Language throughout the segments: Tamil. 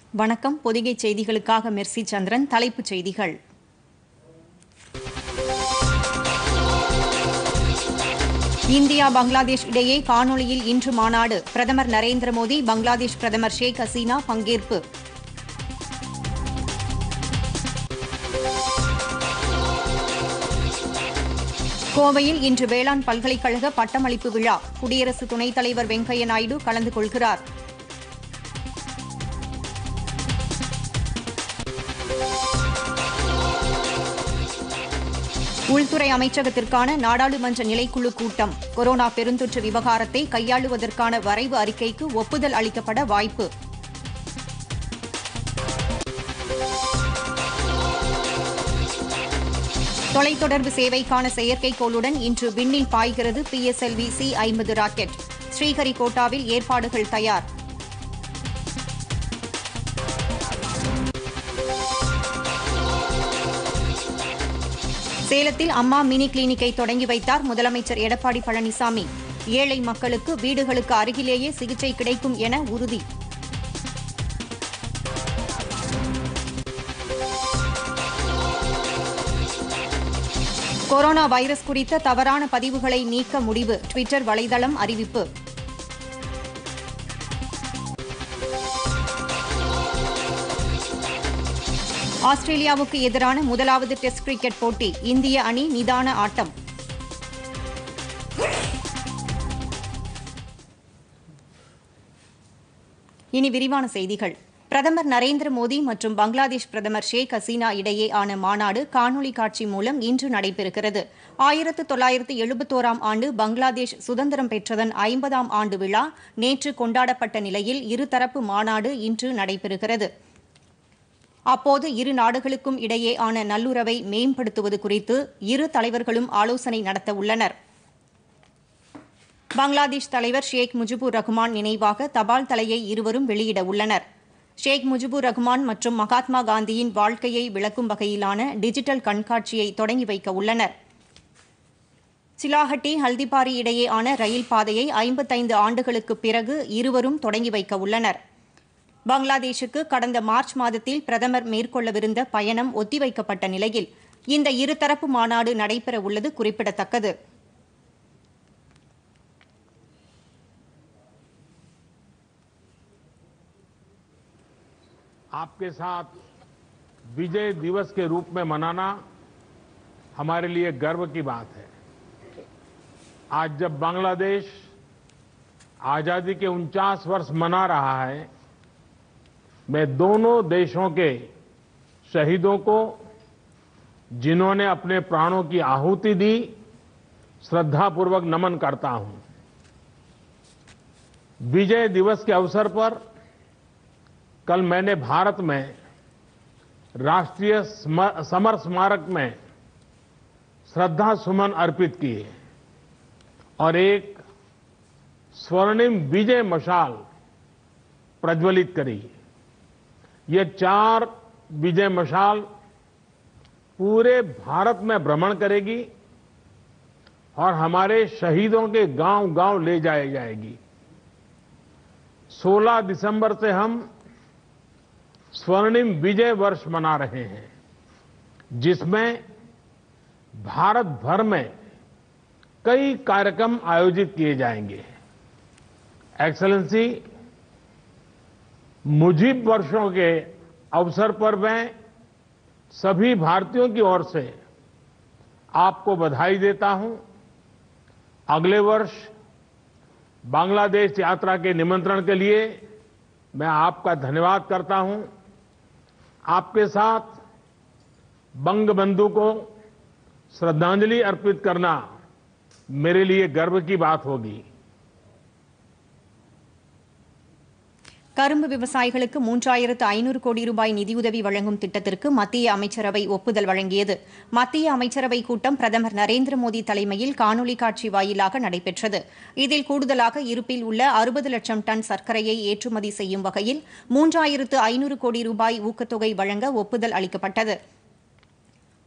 வணக்கம் பொதிகை செய்திகளுக்காக மெர்சி சந்திரன் தலைப்புச் செய்திகள் இந்தியா பங்களாதேஷ் இடையே காணொளியில் இன்று மாநாடு பிரதமர் நரேந்திர மோடி பங்களாதேஷ் பிரதமர் ஷேக் ஹசீனா பங்கேற்பு கோவையில் இன்று வேளாண் பல்கலைக்கழக பட்டமளிப்பு விழா குடியரசு துணைத் தலைவர் வெங்கையா நாயுடு கலந்து கொள்கிறார் உள்துறை அமைச்சகத்திற்கான நாடாளுமன்ற நிலைக்குழு கூட்டம் கொரோனா பெருந்தொற்று விவகாரத்தை கையாளுவதற்கான வரைவு அறிக்கைக்கு ஒப்புதல் அளிக்கப்பட வாய்ப்பு தொலைத்தொடர்பு சேவைக்கான செயற்கைக்கோளுடன் இன்று விண்ணில் பாய்கிறது பிஎஸ்எல்வி சி ஐம்பது ராக்கெட் ஸ்ரீஹரிகோட்டாவில் ஏற்பாடுகள் தயார் சேலத்தில் அம்மா மினி கிளினிக்கை தொடங்கி வைத்தார் முதலமைச்சர் எடப்பாடி பழனிசாமி ஏழை மக்களுக்கு வீடுகளுக்கு அருகிலேயே சிகிச்சை கிடைக்கும் என உறுதி கொரோனா வைரஸ் குறித்த தவறான பதிவுகளை நீக்க முடிவு ட்விட்டர் வலைதளம் அறிவிப்பு ஆஸ்திரேலியாவுக்கு எதிரான முதலாவது டெஸ்ட் கிரிக்கெட் போட்டி இந்திய அணி நிதான ஆட்டம் இனி விரிவான செய்திகள் பிரதமர் நரேந்திர மோடி மற்றும் பங்களாதேஷ் பிரதமர் ஷேக் ஹசீனா இடையே ஆன மாநாடு காணொலி காட்சி மூலம் இன்று நடைபெறுகிறது ஆயிரத்து தொள்ளாயிரத்து எழுபத்தோராம் ஆண்டு பங்களாதேஷ் சுதந்திரம் பெற்றதன் ஐம்பதாம் ஆண்டு விழா நேற்று கொண்டாடப்பட்ட நிலையில் இருதரப்பு மாநாடு இன்று நடைபெறுகிறது அப்போது இரு நாடுகளுக்கும் இடையே ஆன நல்லுறவை மேம்படுத்துவது குறித்து இரு தலைவர்களும் ஆலோசனை நடத்த உள்ளனர் பங்களாதேஷ் தலைவர் ஷேக் முஜிபுர் ரஹ்மான் நினைவாக தபால் தலையை இருவரும் வெளியிட உள்ளனர் ஷேக் முஜிபுர் ரஹ்மான் மற்றும் மகாத்மா காந்தியின் வாழ்க்கையை விளக்கும் வகையிலான டிஜிட்டல் கண்காட்சியை தொடங்கி வைக்க உள்ளனர் சிலாஹட்டி ஹல்திபாரி இடையே ஆன ரயில் பாதையை ஐம்பத்தைந்து ஆண்டுகளுக்கு பிறகு இருவரும் தொடங்கி வைக்க உள்ளனர் பங்களாதேஷுக்கு கடந்த மார்ச் மாதத்தில் பிரதமர் மேற்கொள்ளவிருந்த பயணம் ஒத்திவைக்கப்பட்ட நிலையில் இந்த இருதரப்பு மாநாடு நடைபெற உள்ளது குறிப்பிடத்தக்கது आपके साथ विजय दिवस के रूप में मनाना हमारे लिए गर्व की बात है आज जब बांग्लादेश आजादी के उनचास वर्ष मना रहा है मैं दोनों देशों के शहीदों को जिन्होंने अपने प्राणों की आहुति दी श्रद्धापूर्वक नमन करता हूं विजय दिवस के अवसर पर कल मैंने भारत में राष्ट्रीय स्म- समर स्मारक में श्रद्धा सुमन अर्पित किए और एक स्वर्णिम विजय मशाल प्रज्वलित करी ये चार विजय मशाल पूरे भारत में भ्रमण करेगी और हमारे शहीदों के गांव गांव ले जाई जाएगी 16 दिसंबर से हम स्वर्णिम विजय वर्ष मना रहे हैं जिसमें भारत भर में कई कार्यक्रम आयोजित किए जाएंगे एक्सलेंसी मुजीब वर्षों के अवसर पर मैं सभी भारतीयों की ओर से आपको बधाई देता हूं अगले वर्ष बांग्लादेश यात्रा के निमंत्रण के लिए मैं आपका धन्यवाद करता हूं आपके साथ बंगबंधु को श्रद्धांजलि अर्पित करना मेरे लिए गर्व की बात होगी கரும்பு விவசாயிகளுக்கு மூன்றாயிரத்து ஐநூறு கோடி ரூபாய் நிதியுதவி வழங்கும் திட்டத்திற்கு மத்திய அமைச்சரவை ஒப்புதல் வழங்கியது மத்திய அமைச்சரவை கூட்டம் பிரதமர் நரேந்திர மோடி தலைமையில் காணொலி காட்சி வாயிலாக நடைபெற்றது இதில் கூடுதலாக இருப்பில் உள்ள அறுபது லட்சம் டன் சர்க்கரையை ஏற்றுமதி செய்யும் வகையில் மூன்றாயிரத்து ஐநூறு கோடி ரூபாய் ஊக்கத்தொகை வழங்க ஒப்புதல் அளிக்கப்பட்டது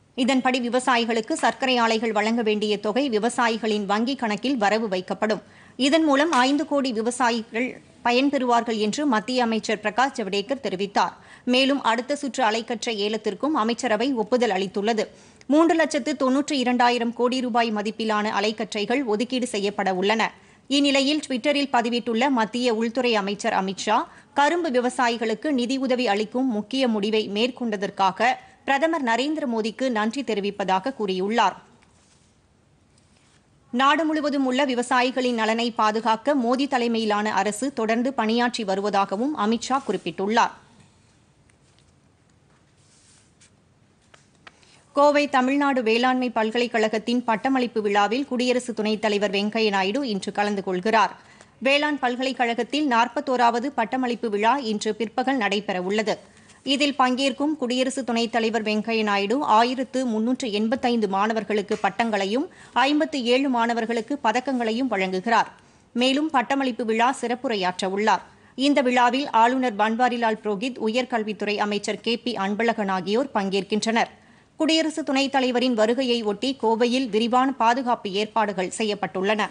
இதன்படி விவசாயிகளுக்கு சர்க்கரை ஆலைகள் வழங்க வேண்டிய தொகை விவசாயிகளின் வங்கிக் கணக்கில் வரவு வைக்கப்படும் இதன் மூலம் ஐந்து கோடி விவசாயிகள் பயன்பெறுவார்கள் என்று மத்திய அமைச்சர் பிரகாஷ் ஜவடேகர் தெரிவித்தார் மேலும் அடுத்த சுற்று அலைக்கற்ற ஏலத்திற்கும் அமைச்சரவை ஒப்புதல் அளித்துள்ளது மூன்று லட்சத்து தொன்னூற்றி இரண்டாயிரம் கோடி ரூபாய் மதிப்பிலான அலைக்கற்றைகள் ஒதுக்கீடு செய்யப்பட உள்ளன இந்நிலையில் டுவிட்டரில் பதிவிட்டுள்ள மத்திய உள்துறை அமைச்சர் அமித் ஷா கரும்பு விவசாயிகளுக்கு நிதியுதவி அளிக்கும் முக்கிய முடிவை மேற்கொண்டதற்காக பிரதமர் நரேந்திர மோடிக்கு நன்றி தெரிவிப்பதாக கூறியுள்ளார் நாடு முழுவதும் உள்ள விவசாயிகளின் நலனை பாதுகாக்க மோடி தலைமையிலான அரசு தொடர்ந்து பணியாற்றி வருவதாகவும் அமித் ஷா குறிப்பிட்டுள்ளார் கோவை தமிழ்நாடு வேளாண்மை பல்கலைக்கழகத்தின் பட்டமளிப்பு விழாவில் குடியரசு துணைத் தலைவர் வெங்கையா நாயுடு இன்று கலந்து கொள்கிறார் வேளாண் பல்கலைக்கழகத்தில் நாற்பத்தோராவது பட்டமளிப்பு விழா இன்று பிற்பகல் நடைபெறவுள்ளது இதில் பங்கேற்கும் குடியரசு துணைத் தலைவர் வெங்கையா நாயுடு ஆயிரத்து முன்னூற்று எண்பத்தைந்து மாணவர்களுக்கு பட்டங்களையும் ஐம்பத்து ஏழு மாணவர்களுக்கு பதக்கங்களையும் வழங்குகிறார் மேலும் பட்டமளிப்பு விழா சிறப்புரையாற்ற உள்ளார் இந்த விழாவில் ஆளுநர் பன்வாரிலால் புரோஹித் உயர்கல்வித்துறை அமைச்சர் கே பி அன்பழகன் ஆகியோர் பங்கேற்கின்றனர் குடியரசு துணைத் தலைவரின் வருகையை ஒட்டி கோவையில் விரிவான பாதுகாப்பு ஏற்பாடுகள் செய்யப்பட்டுள்ளன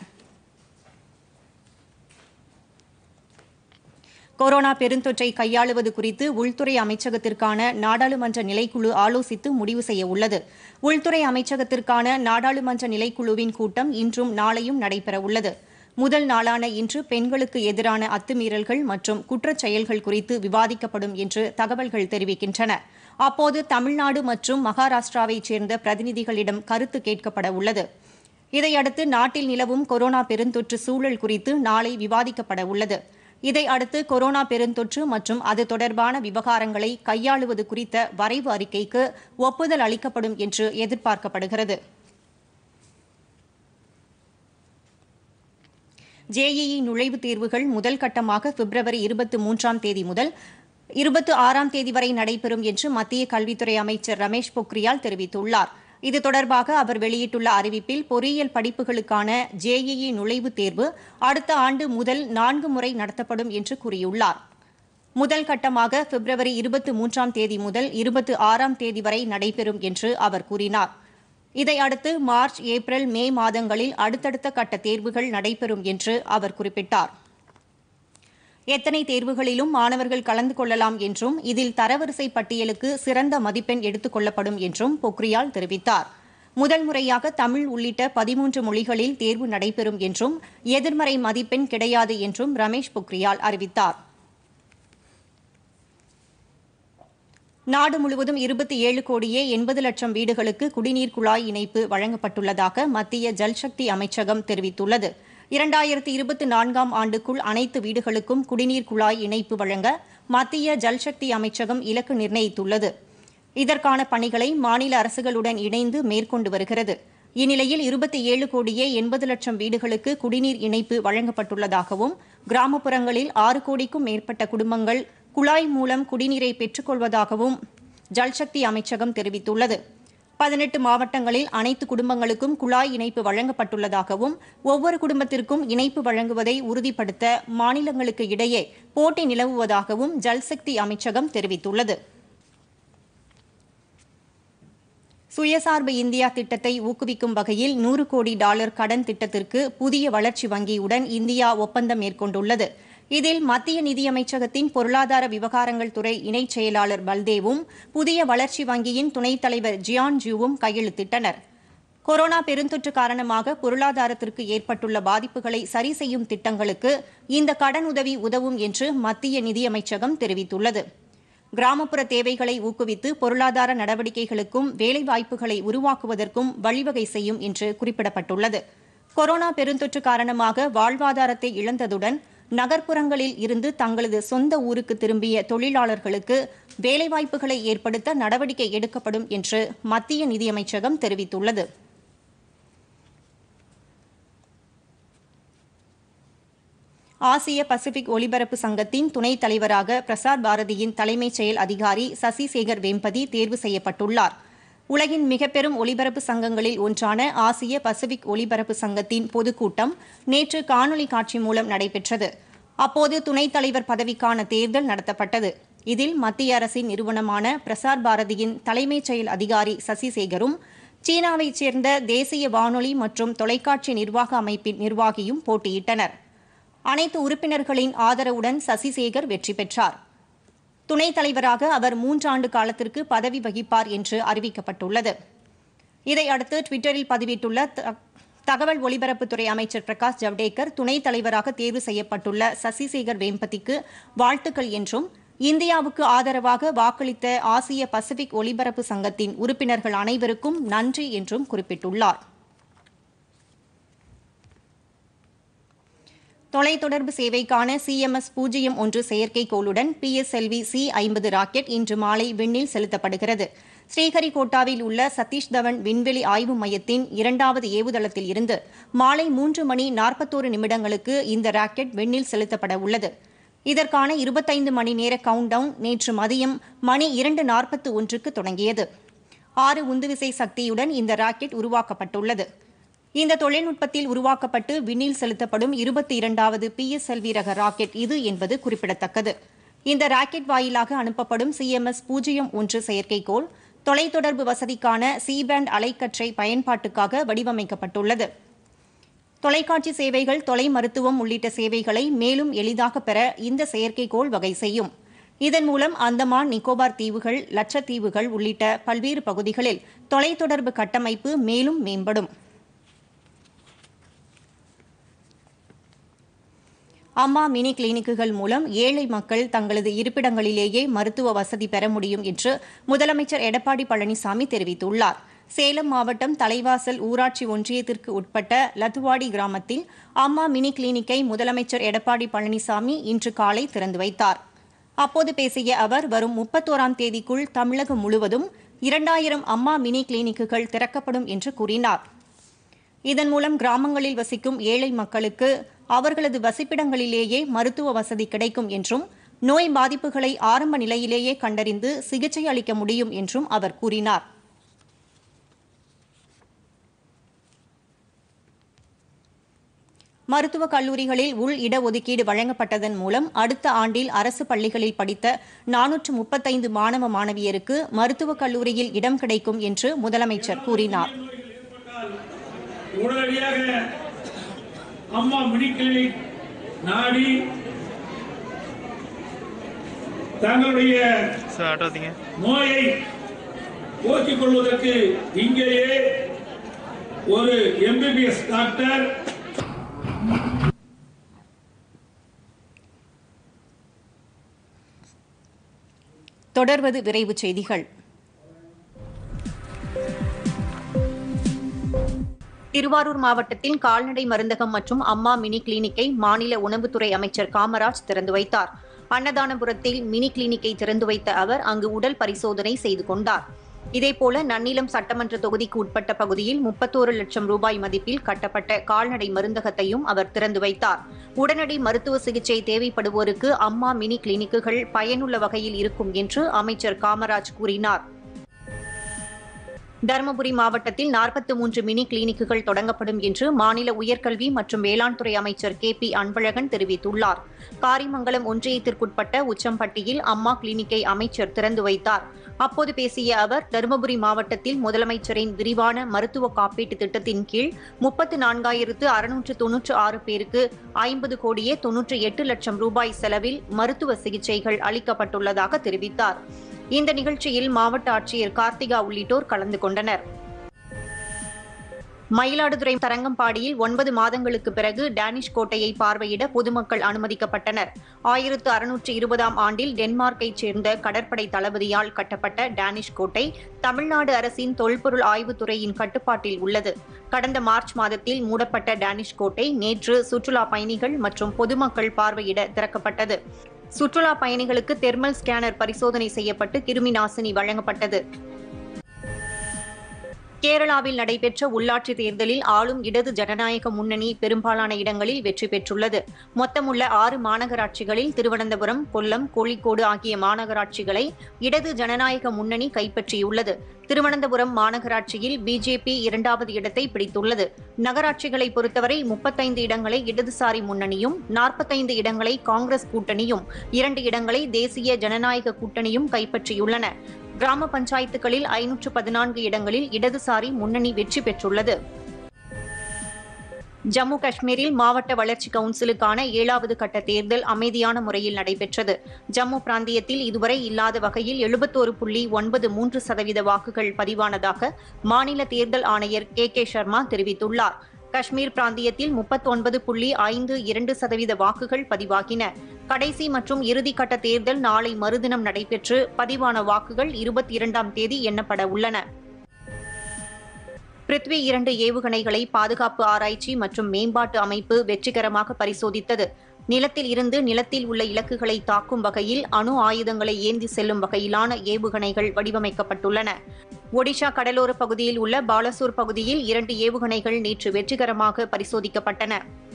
கொரோனா பெருந்தொற்றை கையாளுவது குறித்து உள்துறை அமைச்சகத்திற்கான நாடாளுமன்ற நிலைக்குழு ஆலோசித்து முடிவு செய்ய உள்ளது உள்துறை அமைச்சகத்திற்கான நாடாளுமன்ற நிலைக்குழுவின் கூட்டம் இன்றும் நாளையும் நடைபெறவுள்ளது முதல் நாளான இன்று பெண்களுக்கு எதிரான அத்துமீறல்கள் மற்றும் குற்றச் செயல்கள் குறித்து விவாதிக்கப்படும் என்று தகவல்கள் தெரிவிக்கின்றன அப்போது தமிழ்நாடு மற்றும் மகாராஷ்டிராவைச் சேர்ந்த பிரதிநிதிகளிடம் கருத்து கேட்கப்பட உள்ளது இதையடுத்து நாட்டில் நிலவும் கொரோனா பெருந்தொற்று சூழல் குறித்து நாளை விவாதிக்கப்பட உள்ளது இதை அடுத்து கொரோனா பெருந்தொற்று மற்றும் அது தொடர்பான விவகாரங்களை கையாளுவது குறித்த வரைவு அறிக்கைக்கு ஒப்புதல் அளிக்கப்படும் என்று எதிர்பார்க்கப்படுகிறது ஜேஇஇ நுழைவுத் தேர்வுகள் முதல் கட்டமாக பிப்ரவரி இருபத்தி மூன்றாம் தேதி முதல் இருபத்தி ஆறாம் தேதி வரை நடைபெறும் என்று மத்திய கல்வித்துறை அமைச்சர் ரமேஷ் பொக்ரியால் தெரிவித்துள்ளார் இது தொடர்பாக அவர் வெளியிட்டுள்ள அறிவிப்பில் பொறியியல் படிப்புகளுக்கான ஜேஇஇ நுழைவுத் தேர்வு அடுத்த ஆண்டு முதல் நான்கு முறை நடத்தப்படும் என்று கூறியுள்ளார் முதல் கட்டமாக பிப்ரவரி இருபத்தி மூன்றாம் தேதி முதல் இருபத்தி ஆறாம் தேதி வரை நடைபெறும் என்று அவர் கூறினார் இதையடுத்து மார்ச் ஏப்ரல் மே மாதங்களில் அடுத்தடுத்த கட்ட தேர்வுகள் நடைபெறும் என்று அவர் குறிப்பிட்டார் எத்தனை தேர்வுகளிலும் மாணவர்கள் கலந்து கொள்ளலாம் என்றும் இதில் தரவரிசை பட்டியலுக்கு சிறந்த மதிப்பெண் எடுத்துக் கொள்ளப்படும் என்றும் பொக்ரியால் தெரிவித்தார் முதல் முறையாக தமிழ் உள்ளிட்ட பதிமூன்று மொழிகளில் தேர்வு நடைபெறும் என்றும் எதிர்மறை மதிப்பெண் கிடையாது என்றும் ரமேஷ் பொக்ரியால் அறிவித்தார் நாடு முழுவதும் இருபத்தி ஏழு கோடியே எண்பது லட்சம் வீடுகளுக்கு குடிநீர் குழாய் இணைப்பு வழங்கப்பட்டுள்ளதாக மத்திய ஜல்சக்தி அமைச்சகம் தெரிவித்துள்ளது இரண்டாயிரத்தி இருபத்தி நான்காம் ஆண்டுக்குள் அனைத்து வீடுகளுக்கும் குடிநீர் குழாய் இணைப்பு வழங்க மத்திய ஜல்சக்தி அமைச்சகம் இலக்கு நிர்ணயித்துள்ளது இதற்கான பணிகளை மாநில அரசுகளுடன் இணைந்து மேற்கொண்டு வருகிறது இந்நிலையில் இருபத்தி ஏழு கோடியே எண்பது லட்சம் வீடுகளுக்கு குடிநீர் இணைப்பு வழங்கப்பட்டுள்ளதாகவும் கிராமப்புறங்களில் ஆறு கோடிக்கும் மேற்பட்ட குடும்பங்கள் குழாய் மூலம் குடிநீரை பெற்றுக்கொள்வதாகவும் ஜல்சக்தி அமைச்சகம் தெரிவித்துள்ளது பதினெட்டு மாவட்டங்களில் அனைத்து குடும்பங்களுக்கும் குழாய் இணைப்பு வழங்கப்பட்டுள்ளதாகவும் ஒவ்வொரு குடும்பத்திற்கும் இணைப்பு வழங்குவதை உறுதிப்படுத்த மாநிலங்களுக்கு இடையே போட்டி நிலவுவதாகவும் ஜல்சக்தி அமைச்சகம் தெரிவித்துள்ளது சுயசார்பு இந்தியா திட்டத்தை ஊக்குவிக்கும் வகையில் நூறு கோடி டாலர் கடன் திட்டத்திற்கு புதிய வளர்ச்சி வங்கியுடன் இந்தியா ஒப்பந்தம் மேற்கொண்டுள்ளது இதில் மத்திய நிதியமைச்சகத்தின் பொருளாதார விவகாரங்கள் துறை இணைச் செயலாளர் பல்தேவும் புதிய வளர்ச்சி வங்கியின் துணைத் தலைவர் ஜியான் ஜூவும் கையெழுத்திட்டனர் கொரோனா பெருந்தொற்று காரணமாக பொருளாதாரத்திற்கு ஏற்பட்டுள்ள பாதிப்புகளை சரி செய்யும் திட்டங்களுக்கு இந்த கடனுதவி உதவும் என்று மத்திய நிதியமைச்சகம் தெரிவித்துள்ளது கிராமப்புற தேவைகளை ஊக்குவித்து பொருளாதார நடவடிக்கைகளுக்கும் வேலைவாய்ப்புகளை உருவாக்குவதற்கும் வழிவகை செய்யும் என்று குறிப்பிடப்பட்டுள்ளது கொரோனா பெருந்தொற்று காரணமாக வாழ்வாதாரத்தை இழந்ததுடன் நகர்ப்புறங்களில் இருந்து தங்களது சொந்த ஊருக்கு திரும்பிய தொழிலாளர்களுக்கு வேலைவாய்ப்புகளை ஏற்படுத்த நடவடிக்கை எடுக்கப்படும் என்று மத்திய நிதியமைச்சகம் தெரிவித்துள்ளது ஆசிய பசிபிக் ஒலிபரப்பு சங்கத்தின் துணைத் தலைவராக பிரசார் பாரதியின் தலைமைச் செயல் அதிகாரி சசி சேகர் வேம்பதி தேர்வு செய்யப்பட்டுள்ளார் உலகின் மிகப்பெரும் ஒலிபரப்பு சங்கங்களில் ஒன்றான ஆசிய பசிபிக் ஒலிபரப்பு சங்கத்தின் பொதுக்கூட்டம் நேற்று காணொலி காட்சி மூலம் நடைபெற்றது அப்போது துணைத் தலைவர் பதவிக்கான தேர்தல் நடத்தப்பட்டது இதில் மத்திய அரசின் நிறுவனமான பிரசார் பாரதியின் தலைமைச் செயல் அதிகாரி சசி சேகரும் சீனாவைச் சேர்ந்த தேசிய வானொலி மற்றும் தொலைக்காட்சி நிர்வாக அமைப்பின் நிர்வாகியும் போட்டியிட்டனர் அனைத்து உறுப்பினர்களின் ஆதரவுடன் சசிசேகர் வெற்றி பெற்றார் துணைத் தலைவராக அவர் மூன்றாண்டு காலத்திற்கு பதவி வகிப்பார் என்று அறிவிக்கப்பட்டுள்ளது இதையடுத்து டுவிட்டரில் பதிவிட்டுள்ள த- தகவல் ஒலிபரப்புத்துறை அமைச்சர் பிரகாஷ் ஜவடேகர் துணைத் தலைவராக தேர்வு செய்யப்பட்டுள்ள சசிசேகர் வேம்பதிக்கு வாழ்த்துக்கள் என்றும் இந்தியாவுக்கு ஆதரவாக வாக்களித்த ஆசிய பசிபிக் ஒலிபரப்பு சங்கத்தின் உறுப்பினர்கள் அனைவருக்கும் நன்றி என்றும் குறிப்பிட்டுள்ளார் தொலைத்தொடர்பு சேவைக்கான சிஎம்எஸ் பூஜ்ஜியம் ஒன்று செயற்கைக்கோளுடன் பிஎஸ்எல்வி சி ஐம்பது ராக்கெட் இன்று மாலை விண்ணில் செலுத்தப்படுகிறது ஸ்ரீஹரிகோட்டாவில் உள்ள சதீஷ் தவன் விண்வெளி ஆய்வு மையத்தின் இரண்டாவது ஏவுதளத்தில் இருந்து மாலை மூன்று மணி நாற்பத்தோரு நிமிடங்களுக்கு இந்த ராக்கெட் விண்ணில் செலுத்தப்பட உள்ளது இதற்கான இருபத்தைந்து மணி நேர கவுண்டவுன் நேற்று மதியம் மணி இரண்டு நாற்பத்து ஒன்றுக்கு தொடங்கியது ஆறு உந்துவிசை சக்தியுடன் இந்த ராக்கெட் உருவாக்கப்பட்டுள்ளது இந்த தொழில்நுட்பத்தில் உருவாக்கப்பட்டு விண்ணில் செலுத்தப்படும் இருபத்தி இரண்டாவது பிஎஸ்எல்வி ரக ராக்கெட் இது என்பது குறிப்பிடத்தக்கது இந்த ராக்கெட் வாயிலாக அனுப்பப்படும் சிஎம்எஸ் பூஜ்ஜியம் ஒன்று செயற்கைக்கோள் தொலைத்தொடர்பு வசதிக்கான சி பேண்ட் அலைக்கற்றை பயன்பாட்டுக்காக வடிவமைக்கப்பட்டுள்ளது தொலைக்காட்சி சேவைகள் தொலை மருத்துவம் உள்ளிட்ட சேவைகளை மேலும் எளிதாக பெற இந்த செயற்கைக்கோள் வகை செய்யும் இதன் மூலம் அந்தமான் நிக்கோபார் தீவுகள் லட்சத்தீவுகள் உள்ளிட்ட பல்வேறு பகுதிகளில் தொலைத்தொடர்பு கட்டமைப்பு மேலும் மேம்படும் அம்மா மினி கிளினிக்குகள் மூலம் ஏழை மக்கள் தங்களது இருப்பிடங்களிலேயே மருத்துவ வசதி பெற முடியும் என்று முதலமைச்சர் எடப்பாடி பழனிசாமி தெரிவித்துள்ளார் சேலம் மாவட்டம் தலைவாசல் ஊராட்சி ஒன்றியத்திற்கு உட்பட்ட லத்துவாடி கிராமத்தில் அம்மா மினி கிளினிக்கை முதலமைச்சர் எடப்பாடி பழனிசாமி இன்று காலை திறந்து வைத்தார் அப்போது பேசிய அவர் வரும் முப்பத்தோராம் தேதிக்குள் தமிழகம் முழுவதும் இரண்டாயிரம் அம்மா மினி கிளினிக்குகள் திறக்கப்படும் என்று கூறினார் இதன் மூலம் கிராமங்களில் வசிக்கும் ஏழை மக்களுக்கு அவர்களது வசிப்பிடங்களிலேயே மருத்துவ வசதி கிடைக்கும் என்றும் நோய் பாதிப்புகளை ஆரம்ப நிலையிலேயே கண்டறிந்து சிகிச்சை அளிக்க முடியும் என்றும் அவர் கூறினார் மருத்துவக் கல்லூரிகளில் உள் இடஒதுக்கீடு வழங்கப்பட்டதன் மூலம் அடுத்த ஆண்டில் அரசு பள்ளிகளில் படித்த நானூற்று முப்பத்தைந்து மாணவ மாணவியருக்கு மருத்துவக் கல்லூரியில் இடம் கிடைக்கும் என்று முதலமைச்சர் கூறினார் உடனடியாக அம்மா மினி கிளினிக் நாடி தங்களுடைய சார் ஆட்டாதீங்க நோயை போக்கிக் கொள்வதற்கு இங்கேயே ஒரு எம்பிபிஎஸ் டாக்டர் தொடர்வது விரைவுச் செய்திகள் திருவாரூர் மாவட்டத்தில் கால்நடை மருந்தகம் மற்றும் அம்மா மினி கிளினிக்கை மாநில உணவுத்துறை அமைச்சர் காமராஜ் திறந்து வைத்தார் அன்னதானபுரத்தில் மினி கிளினிக்கை திறந்து வைத்த அவர் அங்கு உடல் பரிசோதனை செய்து கொண்டார் இதேபோல நன்னிலம் சட்டமன்ற தொகுதிக்கு உட்பட்ட பகுதியில் முப்பத்தோரு லட்சம் ரூபாய் மதிப்பில் கட்டப்பட்ட கால்நடை மருந்தகத்தையும் அவர் திறந்து வைத்தார் உடனடி மருத்துவ சிகிச்சை தேவைப்படுவோருக்கு அம்மா மினி கிளினிக்குகள் பயனுள்ள வகையில் இருக்கும் என்று அமைச்சர் காமராஜ் கூறினார் தருமபுரி மாவட்டத்தில் நாற்பத்தி மூன்று மினி கிளினிக்குகள் தொடங்கப்படும் என்று மாநில உயர்கல்வி மற்றும் வேளாண் துறை அமைச்சர் கே பி அன்பழகன் தெரிவித்துள்ளார் காரிமங்கலம் ஒன்றியத்திற்குட்பட்ட உச்சம்பட்டியில் அம்மா கிளினிக்கை அமைச்சர் திறந்து வைத்தார் அப்போது பேசிய அவர் தருமபுரி மாவட்டத்தில் முதலமைச்சரின் விரிவான மருத்துவ காப்பீட்டு திட்டத்தின் கீழ் முப்பத்து நான்காயிரத்து அறுநூற்று தொன்னூற்று ஆறு பேருக்கு ஐம்பது கோடியே தொன்னூற்றி எட்டு லட்சம் ரூபாய் செலவில் மருத்துவ சிகிச்சைகள் அளிக்கப்பட்டுள்ளதாக தெரிவித்தார் இந்த நிகழ்ச்சியில் மாவட்ட ஆட்சியர் கார்த்திகா உள்ளிட்டோர் கலந்து கொண்டனர் மயிலாடுதுறை தரங்கம்பாடியில் ஒன்பது மாதங்களுக்கு பிறகு டேனிஷ் கோட்டையை பார்வையிட பொதுமக்கள் அனுமதிக்கப்பட்டனர் ஆயிரத்து அறுநூற்று இருபதாம் ஆண்டில் டென்மார்க்கைச் சேர்ந்த கடற்படை தளபதியால் கட்டப்பட்ட டேனிஷ் கோட்டை தமிழ்நாடு அரசின் தொல்பொருள் ஆய்வுத்துறையின் கட்டுப்பாட்டில் உள்ளது கடந்த மார்ச் மாதத்தில் மூடப்பட்ட டேனிஷ் கோட்டை நேற்று சுற்றுலா பயணிகள் மற்றும் பொதுமக்கள் பார்வையிட திறக்கப்பட்டது சுற்றுலா பயணிகளுக்கு தெர்மல் ஸ்கேனர் பரிசோதனை செய்யப்பட்டு கிருமி நாசினி வழங்கப்பட்டது கேரளாவில் நடைபெற்ற உள்ளாட்சி தேர்தலில் ஆளும் இடது ஜனநாயக முன்னணி பெரும்பாலான இடங்களில் வெற்றி பெற்றுள்ளது மொத்தமுள்ள ஆறு மாநகராட்சிகளில் திருவனந்தபுரம் கொல்லம் கோழிக்கோடு ஆகிய மாநகராட்சிகளை இடது ஜனநாயக முன்னணி கைப்பற்றியுள்ளது திருவனந்தபுரம் மாநகராட்சியில் பிஜேபி இரண்டாவது இடத்தை பிடித்துள்ளது நகராட்சிகளை பொறுத்தவரை முப்பத்தைந்து இடங்களை இடதுசாரி முன்னணியும் நாற்பத்தைந்து இடங்களை காங்கிரஸ் கூட்டணியும் இரண்டு இடங்களை தேசிய ஜனநாயக கூட்டணியும் கைப்பற்றியுள்ளன கிராம பஞ்சாயத்துகளில் ஐநூற்று பதினான்கு இடங்களில் இடதுசாரி முன்னணி வெற்றி பெற்றுள்ளது ஜம்மு காஷ்மீரில் மாவட்ட வளர்ச்சி கவுன்சிலுக்கான ஏழாவது கட்ட தேர்தல் அமைதியான முறையில் நடைபெற்றது ஜம்மு பிராந்தியத்தில் இதுவரை இல்லாத வகையில் எழுபத்தோரு புள்ளி ஒன்பது மூன்று சதவீத வாக்குகள் பதிவானதாக மாநில தேர்தல் ஆணையர் கே கே சர்மா தெரிவித்துள்ளார் காஷ்மீர் பிராந்தியத்தில் முப்பத்தொன்பது புள்ளி ஐந்து இரண்டு சதவீத வாக்குகள் பதிவாகின கடைசி மற்றும் இறுதிக்கட்ட தேர்தல் நாளை மறுதினம் நடைபெற்று பதிவான வாக்குகள் இருபத்தி இரண்டாம் தேதி எண்ணப்பட உள்ளன பிருத்வி இரண்டு ஏவுகணைகளை பாதுகாப்பு ஆராய்ச்சி மற்றும் மேம்பாட்டு அமைப்பு வெற்றிகரமாக பரிசோதித்தது நிலத்தில் இருந்து நிலத்தில் உள்ள இலக்குகளை தாக்கும் வகையில் அணு ஆயுதங்களை ஏந்தி செல்லும் வகையிலான ஏவுகணைகள் வடிவமைக்கப்பட்டுள்ளன ஒடிஷா கடலோர பகுதியில் உள்ள பாலசூர் பகுதியில் இரண்டு ஏவுகணைகள் நேற்று வெற்றிகரமாக பரிசோதிக்கப்பட்டன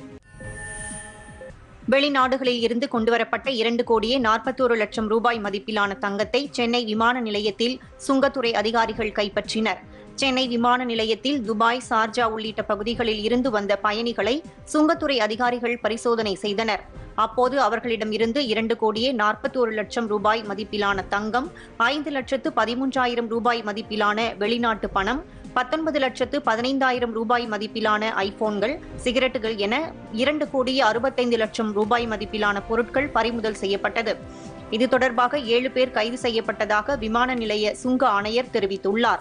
வெளிநாடுகளில் இருந்து கொண்டுவரப்பட்ட இரண்டு கோடியே நாற்பத்தோரு லட்சம் ரூபாய் மதிப்பிலான தங்கத்தை சென்னை விமான நிலையத்தில் சுங்கத்துறை அதிகாரிகள் கைப்பற்றினர் சென்னை விமான நிலையத்தில் துபாய் சார்ஜா உள்ளிட்ட பகுதிகளில் இருந்து வந்த பயணிகளை சுங்கத்துறை அதிகாரிகள் பரிசோதனை செய்தனர் அப்போது அவர்களிடம் இருந்து இரண்டு கோடியே நாற்பத்தோரு லட்சம் ரூபாய் மதிப்பிலான தங்கம் ஐந்து லட்சத்து பதிமூன்றாயிரம் ரூபாய் மதிப்பிலான வெளிநாட்டு பணம் பத்தொன்பது லட்சத்து பதினைந்தாயிரம் ரூபாய் மதிப்பிலான ஐபோன்கள் சிகரெட்டுகள் என இரண்டு கோடியே அறுபத்தைந்து லட்சம் ரூபாய் மதிப்பிலான பொருட்கள் பறிமுதல் செய்யப்பட்டது இது தொடர்பாக ஏழு பேர் கைது செய்யப்பட்டதாக விமான நிலைய சுங்க ஆணையர் தெரிவித்துள்ளார்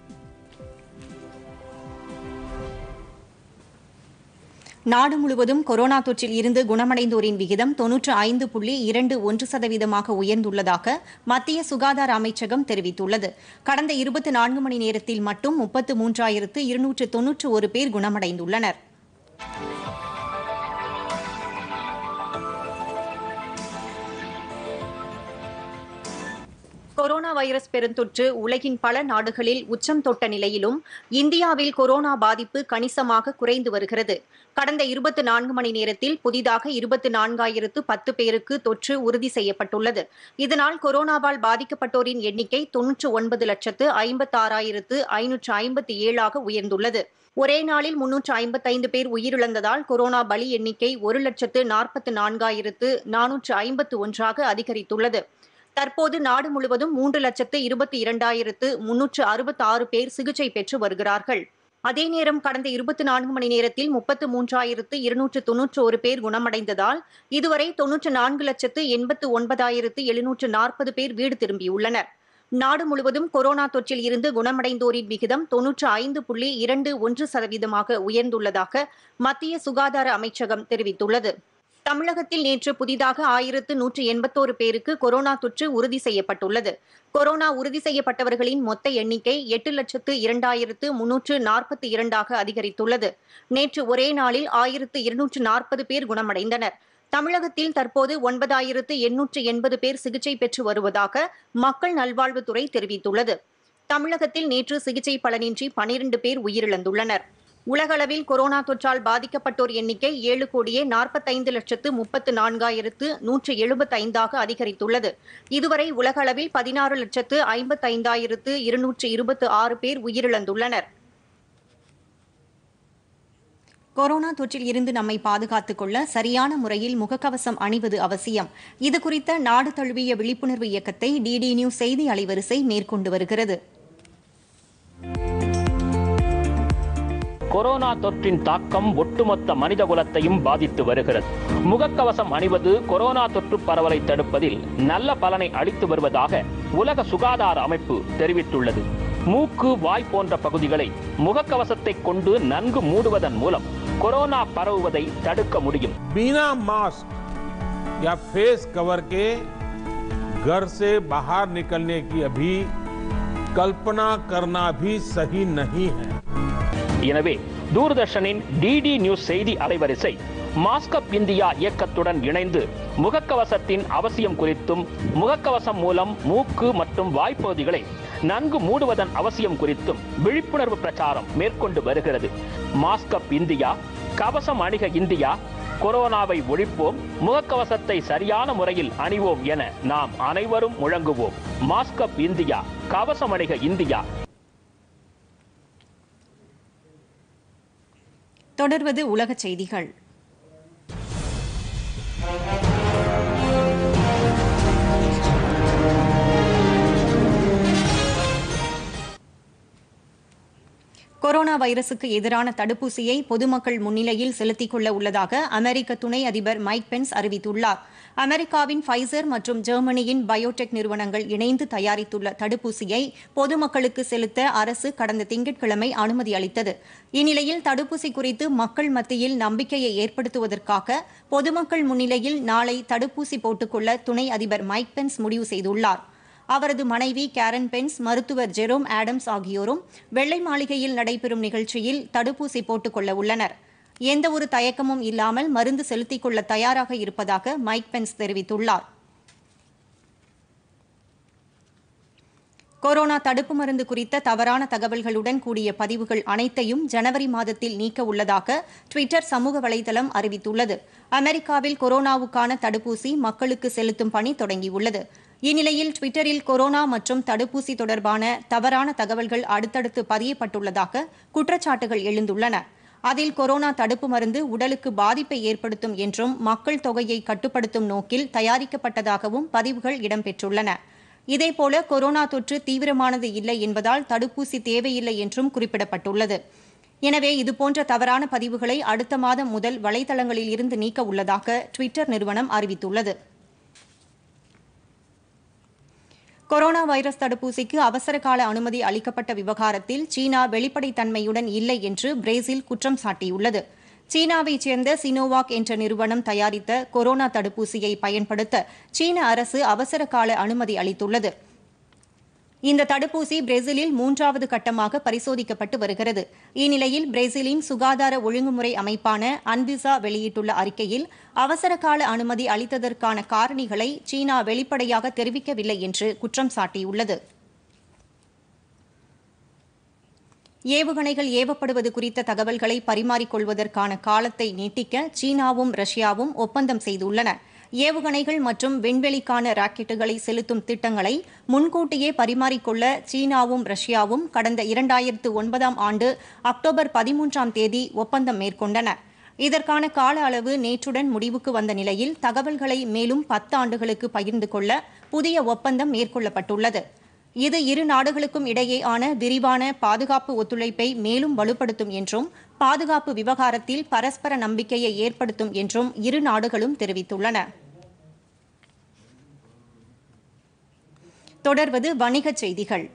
நாடு முழுவதும் கொரோனா தொற்றில் இருந்து குணமடைந்தோரின் விகிதம் தொன்னூற்று ஐந்து புள்ளி இரண்டு ஒன்று சதவீதமாக உயர்ந்துள்ளதாக மத்திய சுகாதார அமைச்சகம் தெரிவித்துள்ளது கடந்த இருபத்தி நான்கு மணி நேரத்தில் மட்டும் முப்பத்து மூன்றாயிரத்து இருநூற்று தொன்னூற்று ஒரு பேர் குணமடைந்துள்ளனர் கொரோனா வைரஸ் பெருந்தொற்று உலகின் பல நாடுகளில் உச்சம் தொட்ட நிலையிலும் இந்தியாவில் கொரோனா பாதிப்பு கணிசமாக குறைந்து வருகிறது கடந்த இருபத்தி நான்கு மணி நேரத்தில் புதிதாக இருபத்தி நான்காயிரத்து பத்து பேருக்கு தொற்று உறுதி செய்யப்பட்டுள்ளது இதனால் கொரோனாவால் பாதிக்கப்பட்டோரின் எண்ணிக்கை தொன்னூற்று ஒன்பது லட்சத்து ஐம்பத்தாறாயிரத்து ஐநூற்று ஐம்பத்தி ஏழாக உயர்ந்துள்ளது ஒரே நாளில் முன்னூற்று ஐம்பத்தைந்து பேர் உயிரிழந்ததால் கொரோனா பலி எண்ணிக்கை ஒரு லட்சத்து நாற்பத்து நான்காயிரத்து நானூற்று ஐம்பத்து ஒன்றாக அதிகரித்துள்ளது தற்போது நாடு முழுவதும் மூன்று லட்சத்து இருபத்தி இரண்டாயிரத்து முன்னூற்று அறுபத்தி ஆறு பேர் சிகிச்சை பெற்று வருகிறார்கள் அதே நேரம் கடந்த இருபத்தி நான்கு மணி நேரத்தில் முப்பத்து மூன்றாயிரத்து இருநூற்று தொன்னூற்று ஒரு பேர் குணமடைந்ததால் இதுவரை தொன்னூற்று நான்கு லட்சத்து எண்பத்து ஒன்பதாயிரத்து எழுநூற்று நாற்பது பேர் வீடு திரும்பியுள்ளனர் நாடு முழுவதும் கொரோனா தொற்றில் இருந்து குணமடைந்தோரின் விகிதம் தொன்னூற்று ஐந்து புள்ளி இரண்டு ஒன்று சதவீதமாக உயர்ந்துள்ளதாக மத்திய சுகாதார அமைச்சகம் தெரிவித்துள்ளது தமிழகத்தில் நேற்று புதிதாக ஆயிரத்து நூற்று எண்பத்தோரு பேருக்கு கொரோனா தொற்று உறுதி செய்யப்பட்டுள்ளது கொரோனா உறுதி செய்யப்பட்டவர்களின் மொத்த எண்ணிக்கை எட்டு லட்சத்து இரண்டாயிரத்து முன்னூற்று நாற்பத்தி இரண்டாக அதிகரித்துள்ளது நேற்று ஒரே நாளில் ஆயிரத்து இருநூற்று நாற்பது பேர் குணமடைந்தனர் தமிழகத்தில் தற்போது ஒன்பதாயிரத்து எண்ணூற்று எண்பது பேர் சிகிச்சை பெற்று வருவதாக மக்கள் நல்வாழ்வுத்துறை தெரிவித்துள்ளது தமிழகத்தில் நேற்று சிகிச்சை பலனின்றி பனிரண்டு பேர் உயிரிழந்துள்ளனர் உலகளவில் கொரோனா தொற்றால் பாதிக்கப்பட்டோர் எண்ணிக்கை ஏழு கோடியே நாற்பத்தைந்து லட்சத்து முப்பத்து நான்காயிரத்து நூற்று எழுபத்தைந்தாக அதிகரித்துள்ளது இதுவரை உலகளவில் பதினாறு லட்சத்து ஐம்பத்தைந்தாயிரத்து இருநூற்று இருபத்து ஆறு பேர் உயிரிழந்துள்ளனர் கொரோனா தொற்றில் இருந்து நம்மை பாதுகாத்துக் கொள்ள சரியான முறையில் முகக்கவசம் அணிவது அவசியம் இது குறித்த நாடு தழுவிய விழிப்புணர்வு இயக்கத்தை டிடி நியூஸ் செய்தி அலைவரிசை மேற்கொண்டு வருகிறது கொரோனா தொற்றின் தாக்கம் ஒட்டுமொத்த மனிதகுலத்தையும் பாதித்து வருகிறது முகக்கவசம் அணிவது கொரோனா தொற்று பரவலை தடுப்பதில் நல்ல பலனை அளித்து வருவதாக உலக சுகாதார அமைப்பு தெரிவித்துள்ளது மூக்கு வாய் போன்ற பகுதிகளை முகக்கவசத்தை கொண்டு நன்கு மூடுவதன் மூலம் கொரோனா பரவுவதை தடுக்க முடியும் बिना मास्क या फेस कवर के घर से बाहर निकलने की अभी कल्पना करना भी सही नहीं है எனவே தூர்தர்ஷனின் டிடி நியூஸ் செய்தி அலைவரிசை மாஸ்கப் இந்தியா இயக்கத்துடன் இணைந்து முகக்கவசத்தின் அவசியம் குறித்தும் முகக்கவசம் மூலம் மூக்கு மற்றும் வாய்ப்பகுதிகளை நன்கு மூடுவதன் அவசியம் குறித்தும் விழிப்புணர்வு பிரச்சாரம் மேற்கொண்டு வருகிறது மாஸ்கப் இந்தியா கவசம் அணிக இந்தியா கொரோனாவை ஒழிப்போம் முகக்கவசத்தை சரியான முறையில் அணிவோம் என நாம் அனைவரும் முழங்குவோம் மாஸ்கப் இந்தியா கவசம் அணிக இந்தியா தொடர்வது உலகச் செய்திகள் வைரசுக்கு எதிரான தடுப்பூசியை பொதுமக்கள் முன்னிலையில் செலுத்திக் கொள்ள உள்ளதாக அமெரிக்க துணை அதிபர் மைக் பென்ஸ் அறிவித்துள்ளார் அமெரிக்காவின் ஃபைசர் மற்றும் ஜெர்மனியின் பயோடெக் நிறுவனங்கள் இணைந்து தயாரித்துள்ள தடுப்பூசியை பொதுமக்களுக்கு செலுத்த அரசு கடந்த திங்கட்கிழமை அனுமதி அளித்தது இந்நிலையில் தடுப்பூசி குறித்து மக்கள் மத்தியில் நம்பிக்கையை ஏற்படுத்துவதற்காக பொதுமக்கள் முன்னிலையில் நாளை தடுப்பூசி போட்டுக்கொள்ள துணை அதிபர் மைக் பென்ஸ் முடிவு செய்துள்ளார் அவரது மனைவி கேரன் பென்ஸ் மருத்துவர் ஜெரோம் ஆடம்ஸ் ஆகியோரும் வெள்ளை மாளிகையில் நடைபெறும் நிகழ்ச்சியில் தடுப்பூசி போட்டுக் கொள்ள உள்ளனர் எந்தவொரு தயக்கமும் இல்லாமல் மருந்து செலுத்திக் கொள்ள தயாராக இருப்பதாக மைக் பென்ஸ் தெரிவித்துள்ளார் கொரோனா தடுப்பு மருந்து குறித்த தவறான தகவல்களுடன் கூடிய பதிவுகள் அனைத்தையும் ஜனவரி மாதத்தில் நீக்க உள்ளதாக ட்விட்டர் சமூக வலைதளம் அறிவித்துள்ளது அமெரிக்காவில் கொரோனாவுக்கான தடுப்பூசி மக்களுக்கு செலுத்தும் பணி தொடங்கியுள்ளது இந்நிலையில் ட்விட்டரில் கொரோனா மற்றும் தடுப்பூசி தொடர்பான தவறான தகவல்கள் அடுத்தடுத்து பதியப்பட்டுள்ளதாக குற்றச்சாட்டுகள் எழுந்துள்ளன அதில் கொரோனா தடுப்பு மருந்து உடலுக்கு பாதிப்பை ஏற்படுத்தும் என்றும் மக்கள் தொகையை கட்டுப்படுத்தும் நோக்கில் தயாரிக்கப்பட்டதாகவும் பதிவுகள் இடம்பெற்றுள்ளன இதேபோல கொரோனா தொற்று தீவிரமானது இல்லை என்பதால் தடுப்பூசி தேவையில்லை என்றும் குறிப்பிடப்பட்டுள்ளது எனவே இதுபோன்ற தவறான பதிவுகளை அடுத்த மாதம் முதல் வலைதளங்களில் இருந்து நீக்க உள்ளதாக ட்விட்டர் நிறுவனம் அறிவித்துள்ளது கொரோனா வைரஸ் தடுப்பூசிக்கு அவசர கால அனுமதி அளிக்கப்பட்ட விவகாரத்தில் சீனா வெளிப்படைத்தன்மையுடன் இல்லை என்று பிரேசில் குற்றம் சாட்டியுள்ளது சீனாவைச் சேர்ந்த சினோவாக் என்ற நிறுவனம் தயாரித்த கொரோனா தடுப்பூசியை பயன்படுத்த சீன அரசு அவசர கால அனுமதி அளித்துள்ளது இந்த தடுப்பூசி பிரேசிலில் மூன்றாவது கட்டமாக பரிசோதிக்கப்பட்டு வருகிறது இந்நிலையில் பிரேசிலின் சுகாதார ஒழுங்குமுறை அமைப்பான அன்விசா வெளியிட்டுள்ள அறிக்கையில் அவசர கால அனுமதி அளித்ததற்கான காரணிகளை சீனா வெளிப்படையாக தெரிவிக்கவில்லை என்று குற்றம் சாட்டியுள்ளது ஏவுகணைகள் ஏவப்படுவது குறித்த தகவல்களை பரிமாறிக்கொள்வதற்கான காலத்தை நீட்டிக்க சீனாவும் ரஷ்யாவும் ஒப்பந்தம் செய்துள்ளன ஏவுகணைகள் மற்றும் விண்வெளிக்கான ராக்கெட்டுகளை செலுத்தும் திட்டங்களை முன்கூட்டியே பரிமாறிக்கொள்ள சீனாவும் ரஷ்யாவும் கடந்த இரண்டாயிரத்து ஒன்பதாம் ஆண்டு அக்டோபர் பதிமூன்றாம் தேதி ஒப்பந்தம் மேற்கொண்டன இதற்கான கால அளவு நேற்றுடன் முடிவுக்கு வந்த நிலையில் தகவல்களை மேலும் பத்து ஆண்டுகளுக்கு பகிர்ந்து கொள்ள புதிய ஒப்பந்தம் மேற்கொள்ளப்பட்டுள்ளது இது இரு நாடுகளுக்கும் இடையேயான விரிவான பாதுகாப்பு ஒத்துழைப்பை மேலும் வலுப்படுத்தும் என்றும் பாதுகாப்பு விவகாரத்தில் பரஸ்பர நம்பிக்கையை ஏற்படுத்தும் என்றும் இரு நாடுகளும் தெரிவித்துள்ளன தொடர்வது வணிகச் செய்திகள்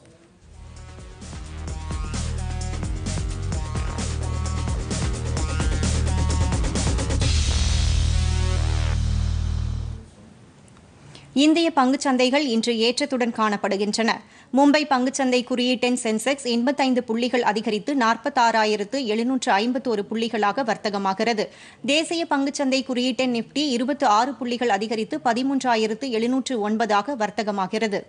இந்திய பங்குச் சந்தைகள் இன்று ஏற்றத்துடன் காணப்படுகின்றன மும்பை பங்குச்சந்தை குறியீட்டெண் சென்செக்ஸ் எண்பத்தைந்து புள்ளிகள் அதிகரித்து நாற்பத்தாறாயிரத்து எழுநூற்று ஐம்பத்தோரு புள்ளிகளாக வர்த்தகமாகிறது தேசிய பங்குச்சந்தை குறியீட்டெண் நிப்டி இருபத்தி ஆறு புள்ளிகள் அதிகரித்து பதிமூன்றாயிரத்து எழுநூற்று ஒன்பதாக வர்த்தகமாகிறது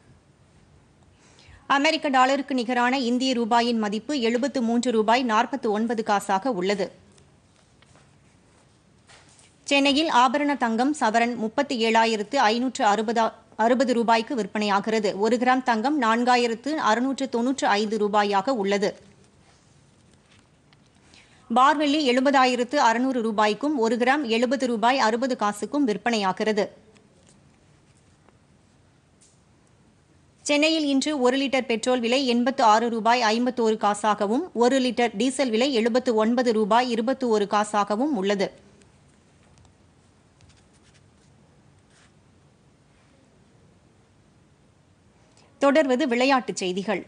அமெரிக்க டாலருக்கு நிகரான இந்திய ரூபாயின் மதிப்பு எழுபத்து மூன்று ரூபாய் நாற்பத்தி ஒன்பது காசாக உள்ளது சென்னையில் ஆபரண தங்கம் சவரன் முப்பத்தி ஏழாயிரத்து ஐநூற்று அறுபதா அறுபது ரூபாய்க்கு விற்பனையாகிறது ஒரு கிராம் தங்கம் நான்காயிரத்து அறுநூற்று தொன்னூற்று ஐந்து ரூபாயாக உள்ளது பார்வெள்ளி எழுபதாயிரத்து அறுநூறு ரூபாய்க்கும் ஒரு கிராம் எழுபது ரூபாய் அறுபது காசுக்கும் விற்பனையாகிறது சென்னையில் இன்று ஒரு லிட்டர் பெட்ரோல் விலை எண்பத்து ஆறு ரூபாய் ஐம்பத்தோரு காசாகவும் ஒரு லிட்டர் டீசல் விலை எழுபத்து ஒன்பது ரூபாய் இருபத்தி ஒரு காசாகவும் உள்ளது தொடர்வது விளையாட்டுச் செய்திகள்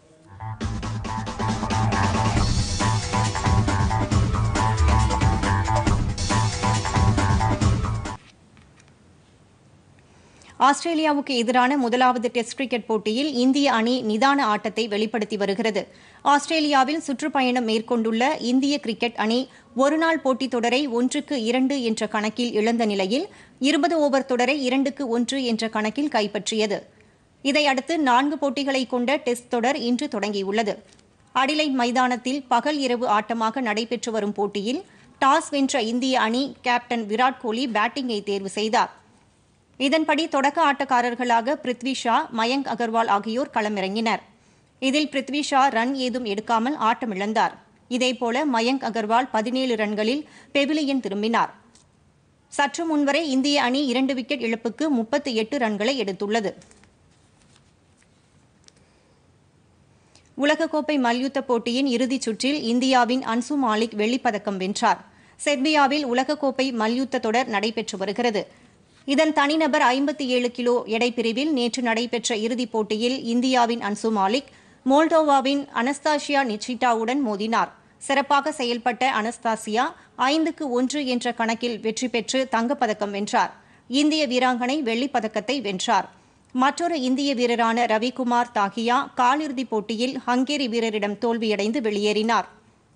ஆஸ்திரேலியாவுக்கு எதிரான முதலாவது டெஸ்ட் கிரிக்கெட் போட்டியில் இந்திய அணி நிதான ஆட்டத்தை வெளிப்படுத்தி வருகிறது ஆஸ்திரேலியாவில் சுற்றுப்பயணம் மேற்கொண்டுள்ள இந்திய கிரிக்கெட் அணி ஒருநாள் போட்டித் தொடரை ஒன்றுக்கு இரண்டு என்ற கணக்கில் இழந்த நிலையில் இருபது ஓவர் தொடரை இரண்டுக்கு ஒன்று என்ற கணக்கில் கைப்பற்றியது இதையடுத்து நான்கு போட்டிகளை கொண்ட டெஸ்ட் தொடர் இன்று தொடங்கியுள்ளது அடிலைட் மைதானத்தில் பகல் இரவு ஆட்டமாக நடைபெற்று வரும் போட்டியில் டாஸ் வென்ற இந்திய அணி கேப்டன் விராட் கோலி பேட்டிங்கை தேர்வு செய்தார் இதன்படி தொடக்க ஆட்டக்காரர்களாக பிருத்வி ஷா மயங்க் அகர்வால் ஆகியோர் களமிறங்கினர் இதில் பிருத்வி ஷா ரன் ஏதும் எடுக்காமல் ஆட்டமிழந்தார் இதேபோல மயங்க் அகர்வால் பதினேழு ரன்களில் பெவிலியன் திரும்பினார் சற்று முன்வரை இந்திய அணி இரண்டு விக்கெட் இழப்புக்கு முப்பத்தி எட்டு ரன்களை எடுத்துள்ளது உலகக்கோப்பை மல்யுத்த போட்டியின் இறுதிச் சுற்றில் இந்தியாவின் அன்சு மாலிக் வெள்ளிப்பதக்கம் வென்றார் செர்பியாவில் உலகக்கோப்பை மல்யுத்த தொடர் நடைபெற்று வருகிறது இதன் தனிநபர் ஐம்பத்தி ஏழு கிலோ எடை பிரிவில் நேற்று நடைபெற்ற இறுதிப் போட்டியில் இந்தியாவின் அன்சு மாலிக் மோல்டோவாவின் அனஸ்தாசியா நிச்சிட்டாவுடன் மோதினார் சிறப்பாக செயல்பட்ட அனஸ்தாசியா ஐந்துக்கு ஒன்று என்ற கணக்கில் வெற்றி பெற்று தங்கப்பதக்கம் வென்றார் இந்திய வீராங்கனை வெள்ளிப்பதக்கத்தை வென்றார் மற்றொரு இந்திய வீரரான ரவிக்குமார் தாகியா காலிறுதிப் போட்டியில் ஹங்கேரி வீரரிடம் தோல்வியடைந்து வெளியேறினார்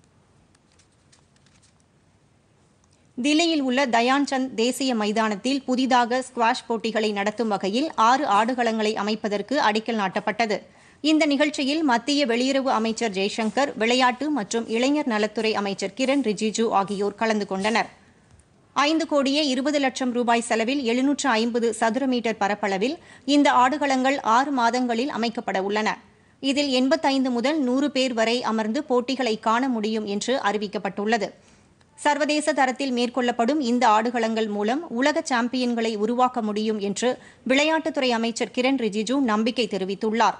தில்லியில் உள்ள தயான்சந்த் தேசிய மைதானத்தில் புதிதாக ஸ்குவாஷ் போட்டிகளை நடத்தும் வகையில் ஆறு ஆடுகளங்களை அமைப்பதற்கு அடிக்கல் நாட்டப்பட்டது இந்த நிகழ்ச்சியில் மத்திய வெளியுறவு அமைச்சர் ஜெய்சங்கர் விளையாட்டு மற்றும் இளைஞர் நலத்துறை அமைச்சர் கிரண் ரிஜிஜு ஆகியோர் கலந்து கொண்டனர் ஐந்து கோடியே இருபது லட்சம் ரூபாய் செலவில் எழுநூற்று ஐம்பது சதுர மீட்டர் பரப்பளவில் இந்த ஆடுகளங்கள் ஆறு மாதங்களில் அமைக்கப்பட உள்ளன இதில் எண்பத்தைந்து முதல் நூறு பேர் வரை அமர்ந்து போட்டிகளை காண முடியும் என்று அறிவிக்கப்பட்டுள்ளது சர்வதேச தரத்தில் மேற்கொள்ளப்படும் இந்த ஆடுகளங்கள் மூலம் உலக சாம்பியன்களை உருவாக்க முடியும் என்று விளையாட்டுத்துறை அமைச்சர் கிரண் ரிஜிஜு நம்பிக்கை தெரிவித்துள்ளார்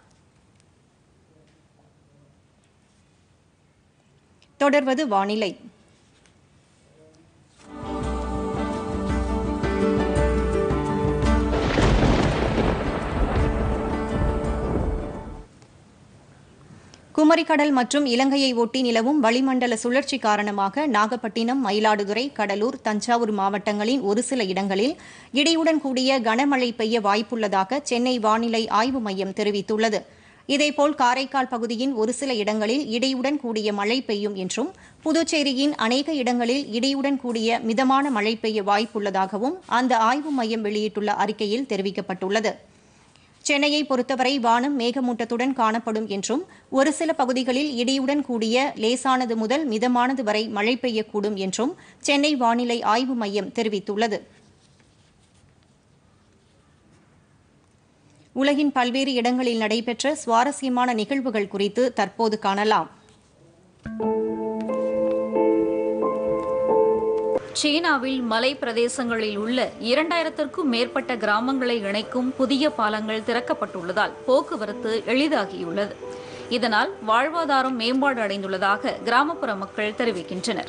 தொடர்வது வானிலை குமரிக்கடல் மற்றும் இலங்கையை ஒட்டி நிலவும் வளிமண்டல சுழற்சி காரணமாக நாகப்பட்டினம் மயிலாடுதுறை கடலூர் தஞ்சாவூர் மாவட்டங்களின் ஒரு சில இடங்களில் இடியுடன் கூடிய கனமழை பெய்ய வாய்ப்புள்ளதாக சென்னை வானிலை ஆய்வு மையம் தெரிவித்துள்ளது இதேபோல் காரைக்கால் பகுதியின் ஒரு சில இடங்களில் இடியுடன் கூடிய மழை பெய்யும் என்றும் புதுச்சேரியின் அநேக இடங்களில் இடியுடன் கூடிய மிதமான மழை பெய்ய வாய்ப்புள்ளதாகவும் அந்த ஆய்வு மையம் வெளியிட்டுள்ள அறிக்கையில் தெரிவிக்கப்பட்டுள்ளது சென்னையை பொறுத்தவரை வானம் மேகமூட்டத்துடன் காணப்படும் என்றும் ஒரு சில பகுதிகளில் இடியுடன் கூடிய லேசானது முதல் மிதமானது வரை மழை பெய்யக்கூடும் என்றும் சென்னை வானிலை ஆய்வு மையம் தெரிவித்துள்ளது உலகின் பல்வேறு இடங்களில் நடைபெற்ற சுவாரஸ்யமான நிகழ்வுகள் குறித்து தற்போது காணலாம் சீனாவில் மலை பிரதேசங்களில் உள்ள இரண்டாயிரத்திற்கும் மேற்பட்ட கிராமங்களை இணைக்கும் புதிய பாலங்கள் திறக்கப்பட்டுள்ளதால் போக்குவரத்து எளிதாகியுள்ளது இதனால் வாழ்வாதாரம் மேம்பாடு அடைந்துள்ளதாக கிராமப்புற மக்கள் தெரிவிக்கின்றனர்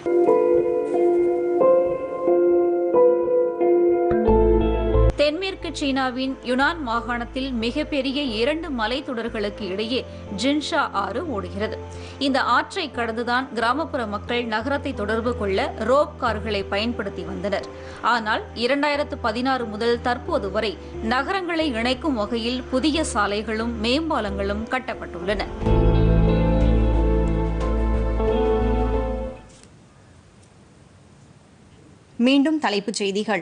தென்மேற்கு சீனாவின் யுனான் மாகாணத்தில் மிகப்பெரிய இரண்டு மலைத்தொடர்களுக்கு இடையே ஜின்ஷா ஆறு ஓடுகிறது இந்த ஆற்றை கடந்துதான் கிராமப்புற மக்கள் நகரத்தை தொடர்பு கொள்ள ரோப் கார்களை பயன்படுத்தி வந்தனர் ஆனால் இரண்டாயிரத்து பதினாறு முதல் தற்போது வரை நகரங்களை இணைக்கும் வகையில் புதிய சாலைகளும் மேம்பாலங்களும் கட்டப்பட்டுள்ளன மீண்டும் தலைப்புச் செய்திகள்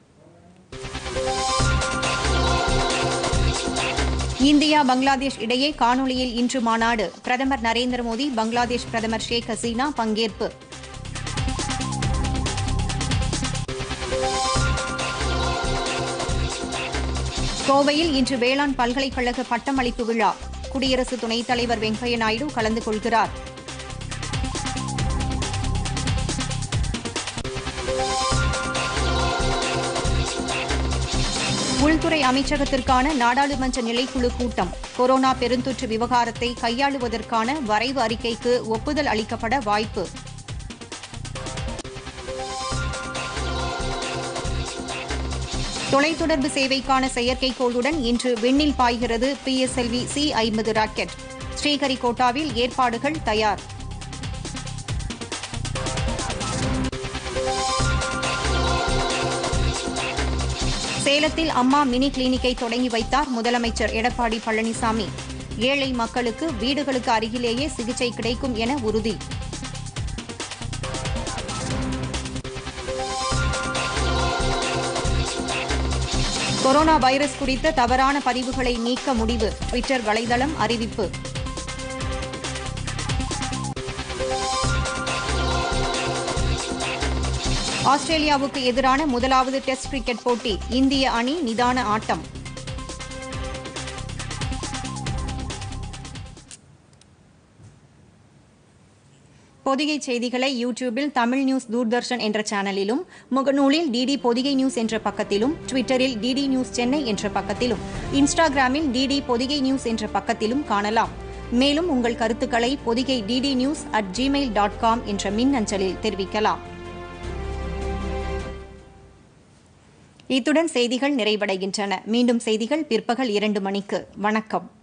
இந்தியா பங்களாதேஷ் இடையே காணொலியில் இன்று மாநாடு பிரதமர் நரேந்திர மோடி பங்களாதேஷ் பிரதமர் ஷேக் ஹசீனா பங்கேற்பு கோவையில் இன்று வேளாண் பல்கலைக்கழக பட்டமளிப்பு விழா குடியரசு துணைத் தலைவர் வெங்கையா நாயுடு கலந்து கொள்கிறார் உள்துறை அமைச்சகத்திற்கான நாடாளுமன்ற நிலைக்குழு கூட்டம் கொரோனா பெருந்தொற்று விவகாரத்தை கையாளுவதற்கான வரைவு அறிக்கைக்கு ஒப்புதல் அளிக்கப்பட வாய்ப்பு தொலைத்தொடர்பு சேவைக்கான செயற்கைக்கோளுடன் இன்று விண்ணில் பாய்கிறது பிஎஸ்எல்வி சி ஐம்பது ராக்கெட் ஸ்ரீஹரிகோட்டாவில் ஏற்பாடுகள் தயார் சேலத்தில் அம்மா மினி கிளினிக்கை தொடங்கி வைத்தார் முதலமைச்சர் எடப்பாடி பழனிசாமி ஏழை மக்களுக்கு வீடுகளுக்கு அருகிலேயே சிகிச்சை கிடைக்கும் என உறுதி கொரோனா வைரஸ் குறித்த தவறான பதிவுகளை நீக்க முடிவு ட்விட்டர் வலைதளம் அறிவிப்பு ஆஸ்திரேலியாவுக்கு எதிரான முதலாவது டெஸ்ட் கிரிக்கெட் போட்டி இந்திய அணி நிதான ஆட்டம் பொதிகை செய்திகளை யூடியூபில் தமிழ் நியூஸ் தூர்தர்ஷன் என்ற சேனலிலும் முகநூலில் டிடி பொதிகை நியூஸ் என்ற பக்கத்திலும் ட்விட்டரில் டிடி நியூஸ் சென்னை என்ற பக்கத்திலும் இன்ஸ்டாகிராமில் டிடி பொதிகை நியூஸ் என்ற பக்கத்திலும் காணலாம் மேலும் உங்கள் கருத்துக்களை Podhigai DD news at Gmail dot com என்ற மின் அஞ்சலில் தெரிவிக்கலாம் இத்துடன் செய்திகள் நிறைவடைகின்றன மீண்டும் செய்திகள் பிற்பகல் இரண்டு மணிக்கு வணக்கம்